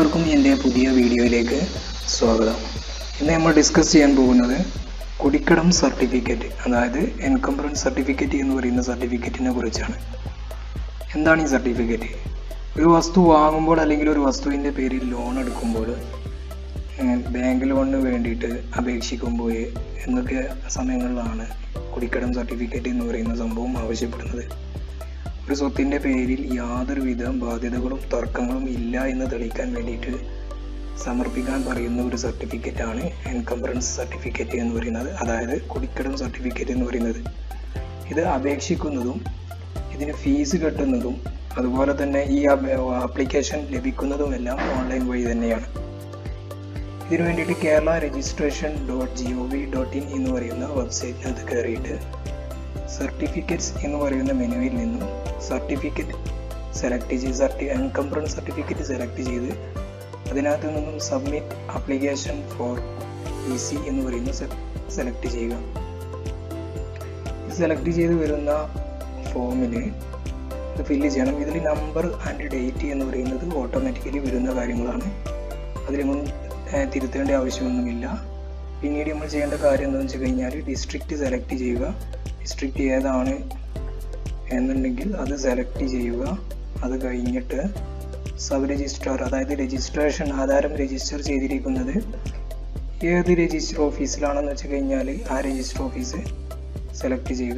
എല്ലാവർക്കും എൻ്റെ പുതിയ വീഡിയോയിലേക്ക് സ്വാഗതം ഇന്ന് നമ്മൾ ഡിസ്കസ് ചെയ്യാൻ പോകുന്നത് കുടിക്കടം സർട്ടിഫിക്കറ്റ് അതായത് എൻകംബറൻസ് സർട്ടിഫിക്കറ്റ് എന്ന് പറയുന്ന സർട്ടിഫിക്കറ്റിനെ കുറിച്ചാണ് എന്താണ് ഈ സർട്ടിഫിക്കറ്റ് ഒരു വസ്തു വാങ്ങുമ്പോൾ അല്ലെങ്കിൽ ഒരു വസ്തുവിൻ്റെ പേരിൽ ലോൺ എടുക്കുമ്പോൾ ഏഹ്, ബാങ്ക് ലോണിന് വേണ്ടിയിട്ട് അപേക്ഷിക്കുമ്പോൾ എന്നൊക്കെ സമയങ്ങളിലാണ് കുടിക്കടം സർട്ടിഫിക്കറ്റ് എന്ന് പറയുന്ന സംഭവം ആവശ്യപ്പെടുന്നത് ഒരു സ്വത്തിൻ്റെ പേരിൽ യാതൊരുവിധ ബാധ്യതകളും തർക്കങ്ങളും ഇല്ല എന്ന് തെളിയിക്കാൻ വേണ്ടിയിട്ട് സമർപ്പിക്കാൻ പറയുന്ന ഒരു സർട്ടിഫിക്കറ്റാണ് എൻകംബറൻസ് സർട്ടിഫിക്കറ്റ് എന്ന് പറയുന്നത് അതായത് കുടിക്കടം സർട്ടിഫിക്കറ്റ് എന്ന് പറയുന്നത് ഇത് അപേക്ഷിക്കുന്നതും ഇതിന് ഫീസ് കെട്ടുന്നതും അതുപോലെ തന്നെ ഈ ആപ്ലിക്കേഷൻ ലഭിക്കുന്നതുമെല്ലാം ഓൺലൈൻ വഴി തന്നെയാണ് ഇതിനു വേണ്ടിയിട്ട് Kerala registration dot G O V dot in എന്ന് പറയുന്ന വെബ്സൈറ്റിനകത്ത് കയറിയിട്ട് സർട്ടിഫിക്കറ്റ്സ് എന്ന് പറയുന്ന മെനുവിൽ നിന്നും സർട്ടിഫിക്കറ്റ് സെലക്ട് ചെയ്ത് സർട്ടി എൻകംബറൻസ് സർട്ടിഫിക്കറ്റ് സെലക്ട് ചെയ്ത് അതിനകത്ത് നിന്നും submit application for E C എന്ന് പറയുന്ന സെലക്ട് ചെയ്യുക ഇത് സെലക്ട് ചെയ്ത് വരുന്ന ഫോമിൽ ഇത് ഫില്ല് ചെയ്യണം ഇതിൽ നമ്പർ ആൻഡ് ഡേറ്റ് എന്ന് പറയുന്നത് ഓട്ടോമാറ്റിക്കലി വരുന്ന കാര്യങ്ങളാണ് അതിലൊന്നും ഏഹ്, തിരുത്തേണ്ട ആവശ്യമൊന്നുമില്ല പിന്നീട് നമ്മൾ ചെയ്യേണ്ട കാര്യം എന്താണെന്ന് വെച്ച് കഴിഞ്ഞാൽ ഡിസ്ട്രിക്റ്റ് സെലക്ട് ചെയ്യുക ഡിസ്ട്രിക്റ്റ് ഏതാണ് എന്നുണ്ടെങ്കിൽ അത് സെലക്ട് ചെയ്യുക അത് കഴിഞ്ഞിട്ട് സബ് രജിസ്ട്രാർ അതായത് രജിസ്ട്രേഷൻ ആധാരം രജിസ്റ്റർ ചെയ്തിരിക്കുന്നത് ഏത് രജിസ്റ്റർ ഓഫീസിലാണെന്ന് വെച്ച് കഴിഞ്ഞാൽ ആ രജിസ്റ്റർ ഓഫീസ് സെലക്ട് ചെയ്യുക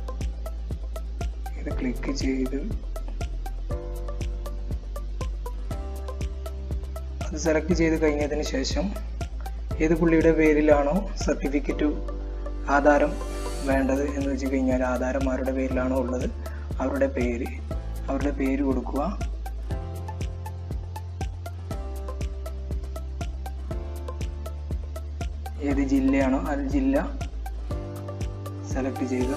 ഇത് ക്ലിക്ക് ചെയ്ത് അത് സെലക്ട് ചെയ്ത് കഴിഞ്ഞതിന് ശേഷം ഏത് പുള്ളിയുടെ പേരിലാണോ സർട്ടിഫിക്കറ്റ് ആധാരം വേണ്ടത് എന്ന് വെച്ച് കഴിഞ്ഞാൽ ആധാരം ആരുടെ പേരിലാണോ ഉള്ളത് അവരുടെ പേര് അവരുടെ പേര് കൊടുക്കുക ഏത് ജില്ലയാണോ ആ ജില്ല സെലക്ട് ചെയ്യുക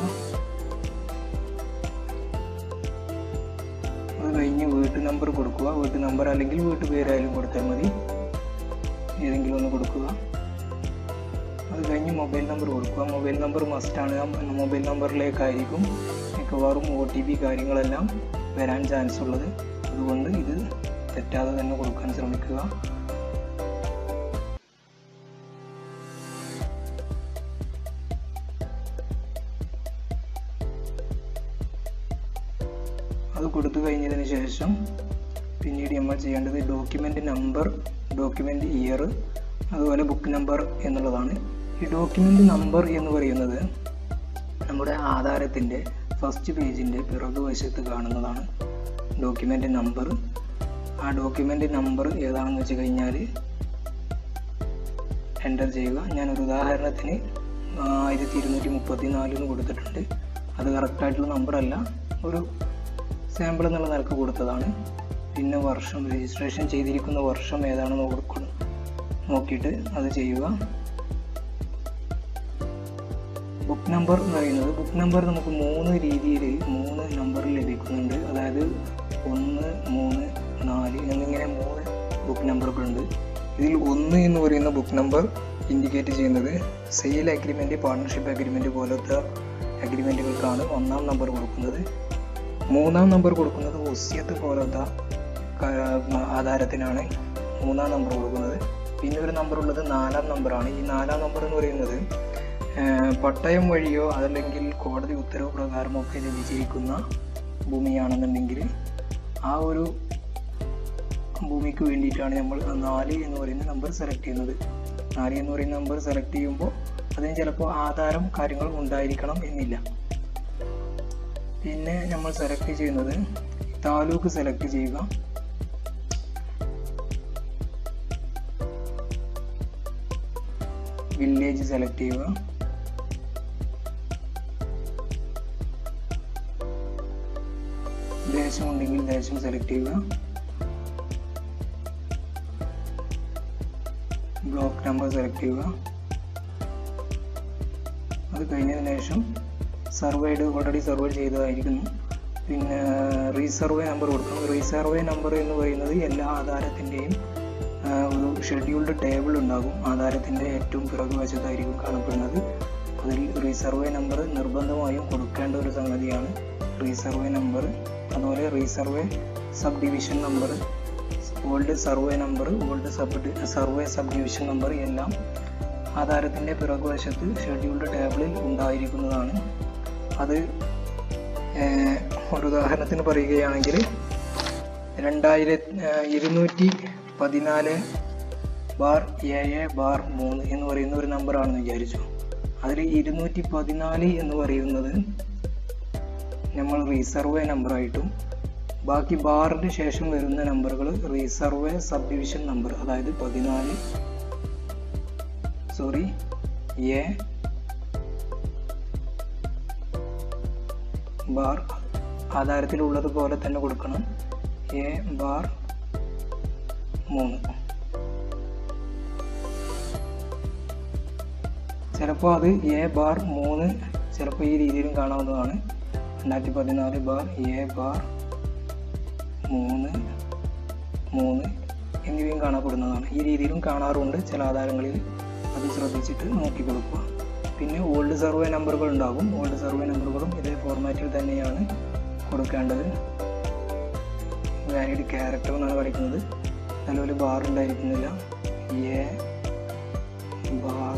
അത് കഴിഞ്ഞ് വീട്ടു നമ്പർ കൊടുക്കുക വീട്ടു നമ്പർ അല്ലെങ്കിൽ വീട്ടു പേരായാലും കൊടുത്താൽ മതി ഏതെങ്കിലും ഒന്ന് കൊടുക്കുക അത് കഴിഞ്ഞ് മൊബൈൽ നമ്പർ കൊടുക്കുക മൊബൈൽ നമ്പർ മസ്റ്റാണ് ആ മൊബൈൽ നമ്പറിലേക്കായിരിക്കും മിക്കവാറും ഒ ടി പി കാര്യങ്ങളെല്ലാം വരാൻ ചാൻസ് ഉള്ളത് അതുകൊണ്ട് ഇത് തെറ്റാതെ തന്നെ കൊടുക്കാൻ ശ്രമിക്കുക അത് കൊടുത്തു കഴിഞ്ഞതിന് ശേഷം പിന്നീട് നമ്മൾ ചെയ്യേണ്ടത് ഡോക്യുമെൻ്റ് നമ്പർ ഡോക്യുമെൻ്റ് ഇയർ അതുപോലെ ബുക്ക് നമ്പർ എന്നുള്ളതാണ് ഈ ഡോക്യുമെൻ്റ് നമ്പർ എന്ന് പറയുന്നത് നമ്മുടെ ആധാരത്തിൻ്റെ ഫസ്റ്റ് പേജിൻ്റെ പിറകുവശത്ത് കാണുന്നതാണ് ഡോക്യുമെൻ്റ് നമ്പർ ആ ഡോക്യുമെൻ്റ് നമ്പർ ഏതാണെന്ന് വെച്ച് കഴിഞ്ഞാൽ എൻ്റർ ചെയ്യുക ഞാനൊരു ഉദാഹരണത്തിന് ആയിരത്തി ഇരുന്നൂറ്റി മുപ്പത്തി നാലിന് കൊടുത്തിട്ടുണ്ട് അത് കറക്റ്റായിട്ടുള്ള നമ്പറല്ല ഒരു സാമ്പിൾ എന്നുള്ള നിലക്ക് കൊടുത്തതാണ് പിന്നെ വർഷം രജിസ്ട്രേഷൻ ചെയ്തിരിക്കുന്ന വർഷം ഏതാണെന്ന് കൊടുക്കണം നോക്കിയിട്ട് അത് ചെയ്യുക ബുക്ക് നമ്പർ എന്ന് പറയുന്നത് ബുക്ക് നമ്പർ നമുക്ക് മൂന്ന് രീതിയിൽ മൂന്ന് നമ്പറിൽ ലഭിക്കുന്നുണ്ട് അതായത് ഒന്ന് മൂന്ന് നാല് എന്നിങ്ങനെ മൂന്ന് ബുക്ക് നമ്പറുകളുണ്ട് ഇതിൽ ഒന്ന് എന്ന് പറയുന്ന ബുക്ക് നമ്പർ ഇൻഡിക്കേറ്റ് ചെയ്യുന്നത് സെയിൽ അഗ്രിമെൻറ്റ് പാർട്ണർഷിപ്പ് അഗ്രിമെൻറ്റ് പോലത്തെ അഗ്രിമെൻറ്റുകൾക്കാണ് ഒന്നാം നമ്പർ കൊടുക്കുന്നത് മൂന്നാം നമ്പർ കൊടുക്കുന്നത് ഒസ്യത്ത് പോലത്തെ ക- ആധാരത്തിനാണ് മൂന്നാം നമ്പർ കൊടുക്കുന്നത് പിന്നെ ഒരു നമ്പർ ഉള്ളത് നാലാം നമ്പറാണ് ഈ നാലാം നമ്പർ എന്ന് പറയുന്നത് ഏഹ്, പട്ടയം വഴിയോ അതല്ലെങ്കിൽ കോടതി ഉത്തരവ് പ്രകാരമോ ഒക്കെ ലഭിച്ചിരിക്കുന്ന ഭൂമിയാണെന്നുണ്ടെങ്കിൽ ആ ഒരു ഭൂമിക്ക് വേണ്ടിയിട്ടാണ് നമ്മൾ ആ നാല് എന്ന് പറയുന്ന നമ്പർ സെലക്ട് ചെയ്യുന്നത് നാല് എന്ന് പറയുന്ന നമ്പർ സെലക്ട് ചെയ്യുമ്പോൾ അതിന് ചിലപ്പോൾ ആധാരം കാര്യങ്ങൾ ഉണ്ടായിരിക്കണം എന്നില്ല പിന്നെ നമ്മൾ സെലക്ട് ചെയ്യുന്നത് താലൂക്ക് സെലക്ട് ചെയ്യുക വില്ലേജ് സെലക്ട് ചെയ്യുക ദേശം ഉണ്ടെങ്കിൽ ദേശം സെലക്ട് ചെയ്യുക ബ്ലോക്ക് നമ്പർ സെലക്ട് ചെയ്യുക അത് കഴിഞ്ഞതിന് ശേഷം സർവേഡ് ഓൾറെഡി സർവേ ചെയ്തതായിരിക്കുന്നു പിന്നെ റീസർവേ നമ്പർ കൊടുക്കണം റീസർവേ നമ്പർ എന്ന് പറയുന്നത് എല്ലാ ആധാരത്തിൻ്റെയും ഒരു ഷെഡ്യൂൾഡ് ടേബിൾ ഉണ്ടാകും ആധാരത്തിൻ്റെ ഏറ്റവും പിറകുവശത്തായിരിക്കും കാണപ്പെടുന്നത് അതിൽ റീസർവേ നമ്പർ നിർബന്ധമായും കൊടുക്കേണ്ട ഒരു സംഗതിയാണ് റീസർവേ നമ്പർ അതുപോലെ resurvey sub division number old survey number old sub survey sub division number എല്ലാം ആധാരത്തിൻ്റെ പിറകുവശത്ത് ഷെഡ്യൂൾഡ് ടേബിളിൽ ഉണ്ടായിരിക്കുന്നതാണ് അത് ഏഹ്, ഒരു ഉദാഹരണത്തിന് പറയുകയാണെങ്കിൽ രണ്ടായിരത്തി ഇരുന്നൂറ്റി പതിനാല് ബാർ ഏഴ് ബാർ മൂന്ന് എന്ന് പറയുന്ന ഒരു നമ്പറാണെന്ന് വിചാരിച്ചു അതിൽ ഇരുന്നൂറ്റി പതിനാല് എന്ന് പറയുന്നത് നമ്മൾ റീസർവേ നമ്പറായിട്ടും ബാക്കി ബാറിന് ശേഷം വരുന്ന നമ്പറുകൾ റീസർവേ സബ് ഡിവിഷൻ നമ്പർ അതായത് പതിനാല് സോറി എ ബാർ ആധാരത്തിലുള്ളത് പോലെ തന്നെ കൊടുക്കണം എ ബാർ മൂന്ന് ചിലപ്പോൾ അത് എ ബാർ മൂന്ന് ചിലപ്പോൾ ഈ രീതിയിലും കാണാവുന്നതാണ് രണ്ടായിരത്തി പതിനാല് ബാർ എ ബാർ മൂന്ന് മൂന്ന് എന്നിവയും കാണപ്പെടുന്നതാണ് ഈ രീതിയിലും കാണാറുണ്ട് ചില ആധാരങ്ങളിൽ അത് ശ്രദ്ധിച്ചിട്ട് നോക്കി കൊടുക്കുക പിന്നെ ഓൾഡ് സർവേ നമ്പറുകൾ ഉണ്ടാകും ഓൾഡ് സർവേ നമ്പറുകളും ഇതേ ഫോർമാറ്റിൽ തന്നെയാണ് കൊടുക്കേണ്ടത് വാലിഡ് ക്യാരക്ടർ എന്നാണ് കളിക്കുന്നത് നിലവിൽ ബാർ ഉണ്ടായിരിക്കുന്നില്ല എ ബാർ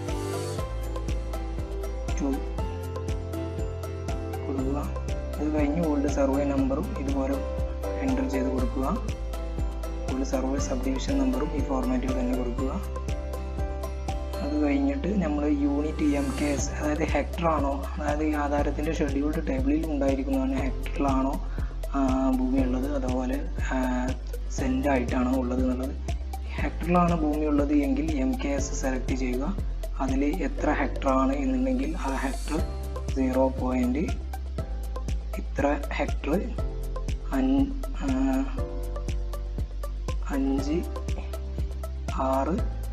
ടു കൊടുക്കുക അത് കഴിഞ്ഞ് ഓൾഡ് സർവേ നമ്പറും ഇതുപോലെ എൻ്റർ ചെയ്ത് കൊടുക്കുക ഓൾഡ് സർവേ സബ് ഡിവിഷൻ നമ്പറും ഈ ഫോർമാറ്റിൽ തന്നെ കൊടുക്കുക അത് കഴിഞ്ഞിട്ട് നമ്മൾ യൂണിറ്റ് എം കെ എസ് അതായത് ഹെക്ടർ ആണോ അതായത് ഈ ആധാരത്തിൻ്റെ ഷെഡ്യൂൾഡ് ടേബിളിൽ ഉണ്ടായിരിക്കുന്നതാണ് ഹെക്ടറിലാണോ ഭൂമി ഉള്ളത് അതുപോലെ സെൻറ്റ് ആയിട്ടാണോ ഉള്ളത് എന്നുള്ളത് ഹെക്ടറിലാണ് ഭൂമി ഉള്ളത് എങ്കിൽ എം കെ എസ് സെലക്ട് ചെയ്യുക അതിൽ എത്ര ഹെക്ടർ ആണ് എന്നുണ്ടെങ്കിൽ ആ ഹെക്ടർ സീറോ പോയിൻറ്റ് ഇത്ര ഹെക്ടർ അഞ്ച് ആറ്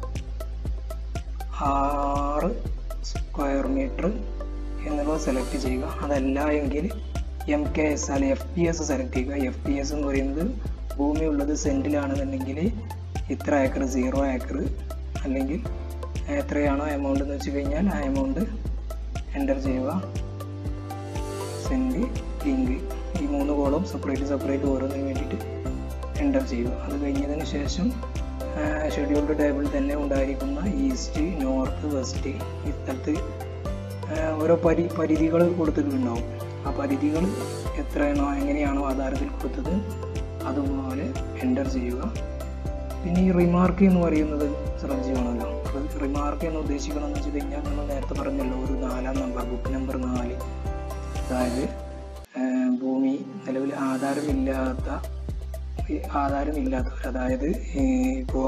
ആറ് സ്ക്വയർ മീറ്റർ എന്നുള്ളത് സെലക്ട് ചെയ്യുക അതല്ല എങ്കിൽ എം കെ എസ് അല്ലെ എഫ് പി എസ് സെലക്ട് ചെയ്യുക എഫ് പി എസ് എന്ന് പറയുന്നത് ഭൂമി ഉള്ളത് സെൻറ്റിലാണെന്നുണ്ടെങ്കിൽ ഇത്ര ഏക്കർ സീറോ ഏക്കർ അല്ലെങ്കിൽ എത്രയാണോ എമൗണ്ട് എന്ന് വെച്ച് കഴിഞ്ഞാൽ ആ എമൗണ്ട് എൻ്റർ ചെയ്യുക സെൻറ്റ് ലിങ്ക് ഈ മൂന്ന് കോളം സെപ്പറേറ്റ് സെപ്പറേറ്റ് ഓരോന്നിന് വേണ്ടിയിട്ട് എൻ്റർ ചെയ്യുക അത് കഴിഞ്ഞതിന് ശേഷം ഷെഡ്യൂൾഡ് ടേബിൾ തന്നെ ഉണ്ടായിരിക്കുന്ന ഈസ്റ്റ് നോർത്ത് വെസ്റ്റ് ഈ സ്ഥലത്ത് ആ, ഓരോ പരി പരിധികൾ കൊടുത്തിട്ടുണ്ടാവും ആ പരിധികൾ എത്രയാണോ എങ്ങനെയാണോ ആധാരത്തിൽ കൊടുത്തത് അതുപോലെ എൻ്റർ ചെയ്യുക പിന്നെ ഈ റിമാർക്ക് എന്ന് പറയുന്നത് ശ്രദ്ധിക്കണമല്ലോ റിമാർക്ക് എന്ന് ഉദ്ദേശിക്കണമെന്ന് വെച്ച് കഴിഞ്ഞാൽ നമ്മൾ നേരത്തെ പറഞ്ഞല്ലോ ഒരു നാലാം നമ്പർ ബുക്ക് നമ്പർ നാല് അതായത് ആ, ഭൂമി നിലവിൽ ആധാരമില്ലാത്ത ഈ ആധാരമില്ലാത്തവർ അതായത് ഇപ്പോൾ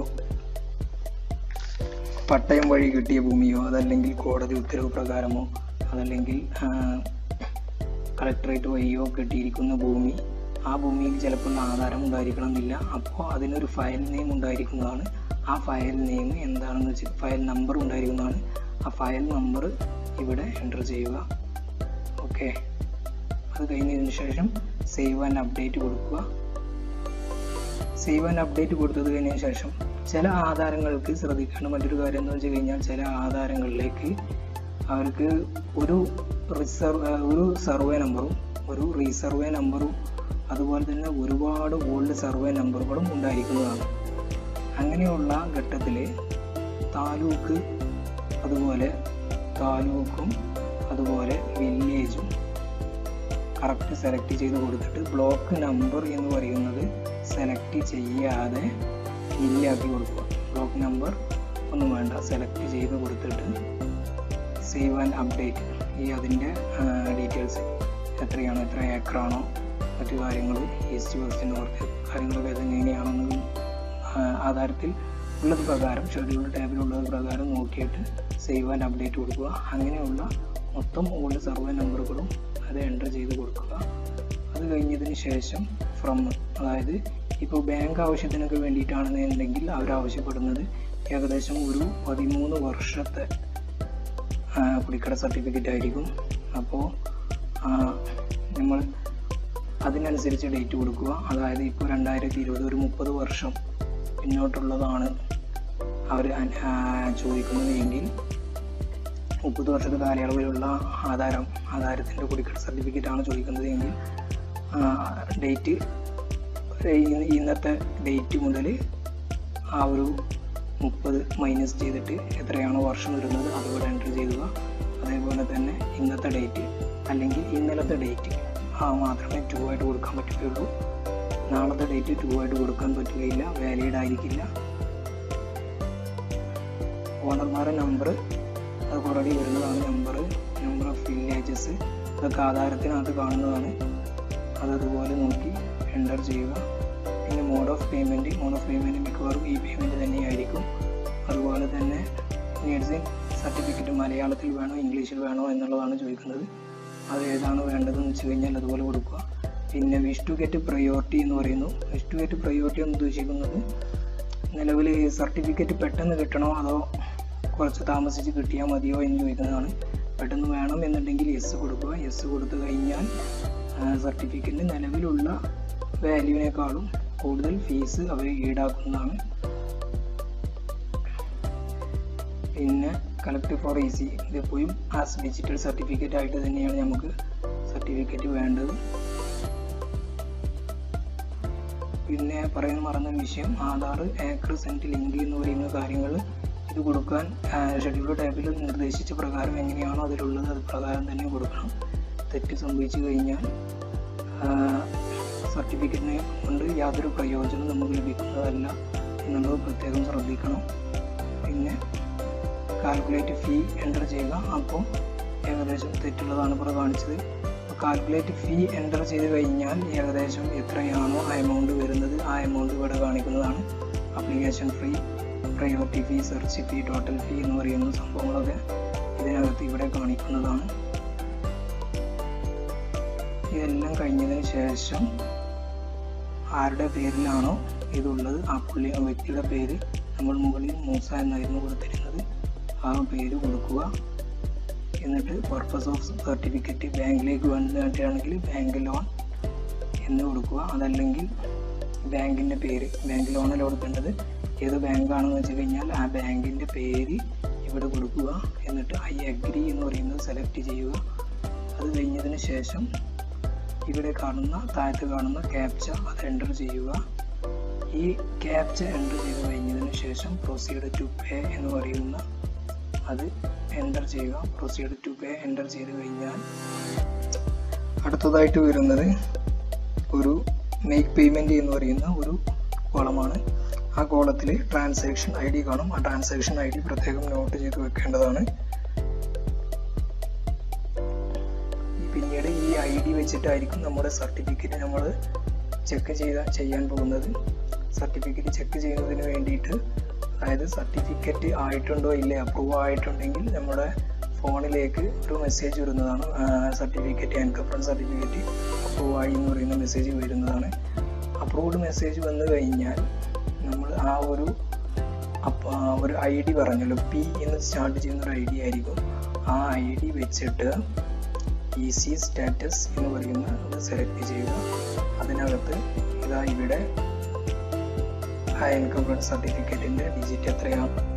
പട്ടയം വഴി കിട്ടിയ ഭൂമിയോ അതല്ലെങ്കിൽ കോടതി ഉത്തരവ് പ്രകാരമോ അതല്ലെങ്കിൽ ആ, കളക്ടറേറ്റ് വഴിയോ കിട്ടിയിരിക്കുന്ന ഭൂമി ആ ഭൂമിയിൽ ചിലപ്പോൾ ആധാരം ഉണ്ടായിരിക്കണമെന്നില്ല അപ്പോൾ അതിനൊരു ഫയൽ നെയിം ഉണ്ടായിരിക്കുന്നതാണ് ആ ഫയൽ നെയിം എന്താണെന്ന് വെച്ചാൽ ഫയൽ നമ്പർ ഉണ്ടായിരിക്കുന്നതാണ് ആ ഫയൽ നമ്പർ ഇവിടെ എൻ്റർ ചെയ്യുക ഓക്കെ അത് കഴിഞ്ഞതിന് ശേഷം സേവ് ആൻഡ് അപ്ഡേറ്റ് കൊടുക്കുക സേവ് ആൻഡ് അപ്ഡേറ്റ് കൊടുത്തത് കഴിഞ്ഞതിന് ശേഷം ചില ആധാരങ്ങൾക്ക് ശ്രദ്ധിക്കേണ്ട മറ്റൊരു കാര്യം എന്ന് വെച്ച് കഴിഞ്ഞാൽ ചില ആധാരങ്ങളിലേക്ക് അവർക്ക് ഒരു റിസർവ് ഒരു സർവേ നമ്പറും ഒരു റീസർവേ നമ്പറും അതുപോലെ തന്നെ ഒരുപാട് ഓൾഡ് സർവേ നമ്പറുകളും ഉണ്ടായിരിക്കുന്നതാണ് അങ്ങനെയുള്ള ഘട്ടത്തിൽ താലൂക്ക് അതുപോലെ താലൂക്കും അതുപോലെ വില്ലേജും കറക്റ്റ് സെലക്ട് ചെയ്ത് കൊടുത്തിട്ട് ബ്ലോക്ക് നമ്പർ എന്ന് പറയുന്നത് സെലക്ട് ചെയ്യാതെ ഇല്ലാക്കി കൊടുക്കുക ബ്ലോക്ക് നമ്പർ ഒന്നും വേണ്ട സെലക്ട് ചെയ്ത് കൊടുത്തിട്ട് സേവ് ആൻഡ് അപ്ഡേറ്റ് ഈ അതിൻ്റെ ഡീറ്റെയിൽസ് എത്രയാണ് എത്ര ഏക്കറാണോ മറ്റു കാര്യങ്ങൾ ഈസ്റ്റ് വെസ്റ്റ് നോർത്ത് കാര്യങ്ങളൊക്കെ എങ്ങനെയാണെന്ന് ആധാരത്തിൽ ഉള്ളത് പ്രകാരം ഷെഡ്യൂൾ ടേബിലുള്ളത് പ്രകാരം നോക്കിയിട്ട് സേവ് ആൻഡ് അപ്ഡേറ്റ് കൊടുക്കുക അങ്ങനെയുള്ള മൊത്തം ഓൾഡ് സർവേ നമ്പറുകളും അത് എൻ്റർ ചെയ്ത് കൊടുക്കുക അത് കഴിഞ്ഞതിന് ശേഷം ഫ്രം അതായത് ഇപ്പോൾ ബാങ്ക് ആവശ്യത്തിനൊക്കെ വേണ്ടിയിട്ടാണെന്നുണ്ടെങ്കിൽ അവരാവശ്യപ്പെടുന്നത് ഏകദേശം ഒരു പതിമൂന്ന് വർഷത്തെ ആ, കുടിക്കട സർട്ടിഫിക്കറ്റ് ആയിരിക്കും അപ്പോൾ നമ്മൾ അതിനനുസരിച്ച് ഡേറ്റ് കൊടുക്കുക അതായത് ഇപ്പോൾ രണ്ടായിരത്തി ഇരുപത് ഒരു മുപ്പത് വർഷം പിന്നോട്ടുള്ളതാണ് അവർ ചോദിക്കുന്നത് എങ്കിൽ മുപ്പത് വർഷത്തെ കാലയളവിലുള്ള ആധാരം ആധാരത്തിൻ്റെ കുടിക്കട സർട്ടിഫിക്കറ്റ് ആണ് ചോദിക്കുന്നത് എങ്കിൽ ഡേറ്റ് ഇ- ഇന്നത്തെ ഡേറ്റ് മുതൽ ആ ഒരു മുപ്പത് മൈനസ് ചെയ്തിട്ട് എത്രയാണോ വർഷം വരുന്നത് അതുകൂടെ എൻ്റർ ചെയ്യുക അതേപോലെ തന്നെ ഇന്നത്തെ ഡേറ്റ് അല്ലെങ്കിൽ ഇന്നലത്തെ ഡേറ്റ് ആ മാത്രമേ ടു ആയിട്ട് കൊടുക്കാൻ പറ്റുകയുള്ളൂ നാളത്തെ ഡേറ്റ് ടു ആയിട്ട് കൊടുക്കാൻ പറ്റുകയില്ല വാലിഡ് ആയിരിക്കില്ല ഓണർമാരുടെ നമ്പർ അതൊക്കെ ഓൾറെഡി വരുന്നതാണ് നമ്പർ നമ്പർ ഓഫ് വില്ലേജസ് അതൊക്കെ ആധാരത്തിനകത്ത് കാണുന്നതാണ് അതതുപോലെ നോക്കി എൻ്റർ ചെയ്യുക പിന്നെ mode of payment mode of payment മിക്കവാറും ഈ പേയ്മെൻറ്റ് തന്നെയായിരിക്കും അതുപോലെ തന്നെ നേഴ്സിംഗ് സർട്ടിഫിക്കറ്റ് മലയാളത്തിൽ വേണോ ഇംഗ്ലീഷിൽ വേണോ എന്നുള്ളതാണ് ചോദിക്കുന്നത് അത് ഏതാണ് വേണ്ടതെന്ന് വെച്ച് കഴിഞ്ഞാൽ അതുപോലെ കൊടുക്കുക പിന്നെ വിഷ് ടു ഗെറ്റ് പ്രയോറിറ്റി എന്ന് പറയുന്നു വിഷ് ടു ഗെറ്റ് പ്രയോറിറ്റി എന്ന് ഉദ്ദേശിക്കുന്നത് നിലവിൽ സർട്ടിഫിക്കറ്റ് പെട്ടെന്ന് കിട്ടണോ അതോ കുറച്ച് താമസിച്ച് കിട്ടിയാൽ മതിയോ എന്ന് ചോദിക്കുന്നതാണ് പെട്ടെന്ന് വേണം എന്നുണ്ടെങ്കിൽ യെസ് കൊടുക്കുക യെസ് കൊടുത്തു കഴിഞ്ഞാൽ സർട്ടിഫിക്കറ്റിന് നിലവിലുള്ള വാല്യൂവിനേക്കാളും കൂടുതൽ ഫീസ് അവർ ഈടാക്കുന്നതാണ് പിന്നെ കളക്ട് ഫോർ ഈസി ഇതെപ്പോഴും ആസ് ഡിജിറ്റൽ സർട്ടിഫിക്കറ്റ് ആയിട്ട് തന്നെയാണ് നമുക്ക് സർട്ടിഫിക്കറ്റ് വേണ്ടത് പിന്നെ പറയാൻ മറന്ന വിഷയം ആധാർ ഏക്കർ സെൻറ്റ് ലിങ്ക് എന്ന് പറയുന്ന കാര്യങ്ങൾ ഇത് കൊടുക്കാൻ ഷെഡ്യൂൾ ടൈപ്പിൽ നിർദ്ദേശിച്ച പ്രകാരം എങ്ങനെയാണോ അതിലുള്ളത് അത് പ്രകാരം തന്നെ കൊടുക്കണം തെറ്റ് സംഭവിച്ചു കഴിഞ്ഞാൽ സർട്ടിഫിക്കറ്റിനെ കൊണ്ട് യാതൊരു പ്രയോജനം നമുക്ക് ലഭിക്കുന്നതല്ല എന്നുള്ളത് പ്രത്യേകം ശ്രദ്ധിക്കണം പിന്നെ കാൽക്കുലേറ്റ് ഫീ എൻ്റർ ചെയ്യുക അപ്പോൾ ഏകദേശം തെറ്റുള്ളതാണ് ഇപ്പോൾ കാണിച്ചത് അപ്പോൾ കാൽക്കുലേറ്റ് ഫീ എൻ്റർ ചെയ്ത് കഴിഞ്ഞാൽ ഏകദേശം എത്രയാണോ ആ എമൗണ്ട് വരുന്നത് ആ എമൗണ്ട് ഇവിടെ കാണിക്കുന്നതാണ് application fee priority fee search fee total fee എന്ന് പറയുന്ന സംഭവങ്ങളൊക്കെ ഇതിനകത്ത് ഇവിടെ കാണിക്കുന്നതാണ് ഇതെല്ലാം കഴിഞ്ഞതിന് ശേഷം ആരുടെ പേരിലാണോ ഇതുള്ളത് ആ പുള്ളി ആ വ്യക്തിയുടെ പേര് നമ്മൾ മുകളിൽ മൂസ എന്നായിരുന്നു കൊടുത്തിരുന്നത് ആ പേര് കൊടുക്കുക എന്നിട്ട് പർപ്പസ് ഓഫ് സർട്ടിഫിക്കറ്റ് ബാങ്കിലേക്ക് വന്നിട്ടാണെങ്കിൽ ബാങ്ക് ലോൺ എന്ന് കൊടുക്കുക അതല്ലെങ്കിൽ ബാങ്കിൻ്റെ പേര് ബാങ്ക് ലോണല്ല കൊടുക്കേണ്ടത് ഏത് ബാങ്കാണെന്ന് വെച്ച് കഴിഞ്ഞാൽ ആ ബാങ്കിൻ്റെ പേര് ഇവിടെ കൊടുക്കുക എന്നിട്ട് ഐ അഗ്രി എന്ന് പറയുന്നത് സെലക്ട് ചെയ്യുക അത് കഴിഞ്ഞതിന് ശേഷം ഇവിടെ കാണുന്ന താഴത്ത് കാണുന്ന ക്യാപ്ച അത് എൻ്റർ ചെയ്യുക ഈ ക്യാപ്ച എൻ്റർ ചെയ്ത് കഴിഞ്ഞതിന് ശേഷം പ്രൊസീഡ് ടു പേ എന്ന് പറയുന്ന അത് എൻ്റർ ചെയ്യുക പ്രൊസീഡ് ടു പേ എൻ്റർ ചെയ്ത് കഴിഞ്ഞാൽ അടുത്തതായിട്ട് വരുന്നത് ഒരു മേക്ക് പേയ്മെൻറ്റ് എന്ന് പറയുന്ന ഒരു കോളമാണ് ആ കോളത്തിൽ ട്രാൻസാക്ഷൻ ഐ ഡി കാണും ആ ട്രാൻസാക്ഷൻ ഐ ഡി പ്രത്യേകം നോട്ട് ചെയ്ത് വെക്കേണ്ടതാണ് ഈ പിന്നീട് ഈ ഐ ഡി വെച്ചിട്ടായിരിക്കും നമ്മുടെ സർട്ടിഫിക്കറ്റ് നമ്മൾ ചെക്ക് ചെയ്ത ചെയ്യാൻ പോകുന്നത് സർട്ടിഫിക്കറ്റ് ചെക്ക് ചെയ്യുന്നതിന് വേണ്ടിയിട്ട് അതായത് സർട്ടിഫിക്കറ്റ് ആയിട്ടുണ്ടോ ഇല്ലേ അപ്രൂവ് ആയിട്ടുണ്ടെങ്കിൽ നമ്മുടെ ഫോണിലേക്ക് ഒരു മെസ്സേജ് വരുന്നതാണ് സർട്ടിഫിക്കറ്റ് എൻകംപ്രൻസ് സർട്ടിഫിക്കറ്റ് അപ്രൂവ് ആയി എന്ന് പറയുന്ന മെസ്സേജ് വരുന്നതാണ് അപ്രൂവ്ഡ് മെസ്സേജ് വന്നു കഴിഞ്ഞാൽ നമ്മൾ ആ ഒരു അപ്പ- ആ ഒരു ഐ ഡി പറഞ്ഞല്ലോ പി എന്ന് സ്റ്റാർട്ട് ചെയ്യുന്ന ഒരു ഐ ഡി ആയിരിക്കും ആ ഐ ഡി വെച്ചിട്ട് ഇ സി സ്റ്റാറ്റസ് എന്ന് പറയുന്ന അത് സെലക്ട് ചെയ്യുക അതിനകത്ത് ഇതാ ഇവിടെ ആ ഇൻകം സർട്ടിഫിക്കറ്റിൻ്റെ ഡിജിറ്റ് എത്രയാണ്